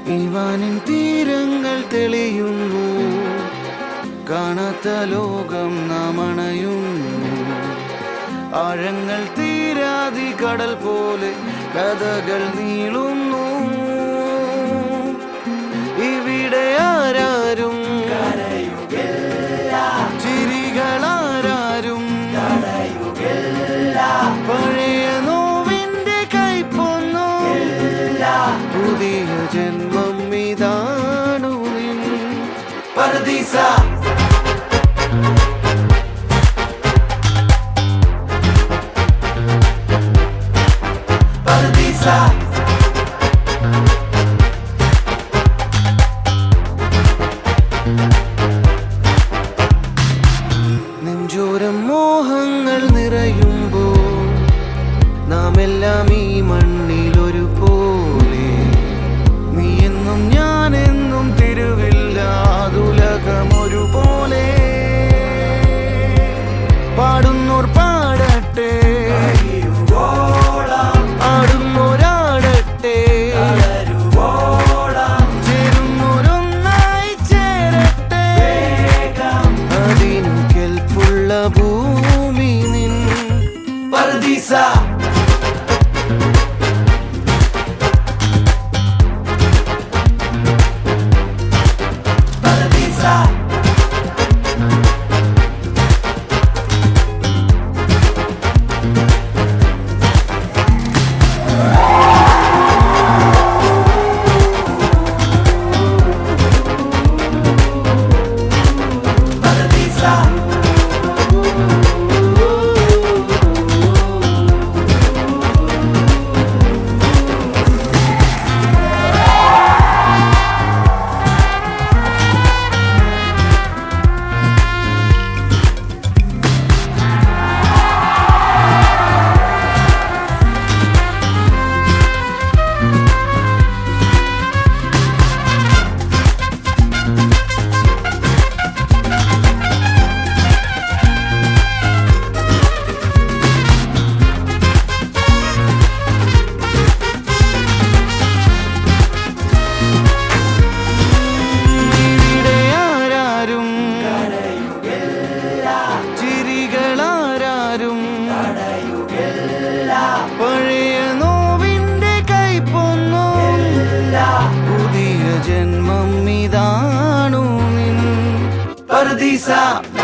ഇവാനിൻ തീരങ്ങൾ തെളിയുന്നു കാണാത്ത ലോകം നാം അണയുന്നു ആഴങ്ങൾ തീരാതി കടൽ പോലെ കഥകൾ നീളുന്നു ഇവിടെ ആരാരും ചിരികളാരും പഴയ നോവിന്റെ കൈപ്പൊന്നു പുതിയ ജന്മം ഇതാണു നിൻ പരദീസ പരദീസ നെഞ്ചോരം മോഹങ്ങൾ നിറയുമ്പോൾ നാം എല്ലാം ഈ മണ്ണിൽ ഒരു പോലെ നീ എന്നും ഞാൻ എന്നും തിരുവില്ലാതുലകം ഒരുപോലെ പാടുന്നോർ പാടട്ടെ ആടുന്നോരാടട്ടെ ചേരുന്നോരൊന്നായി ചേരട്ടെ അതിനു കെൽപ്പുള്ള ഭൂമി നിൻ പർദീസ ഇവിടെ ആരാരും ചിരികളാരും പഴയ നോവിന്റെ കൈപ്പൊന്നു പുതിയ ജന്മം ഇതാണു നിൻ പർദീസ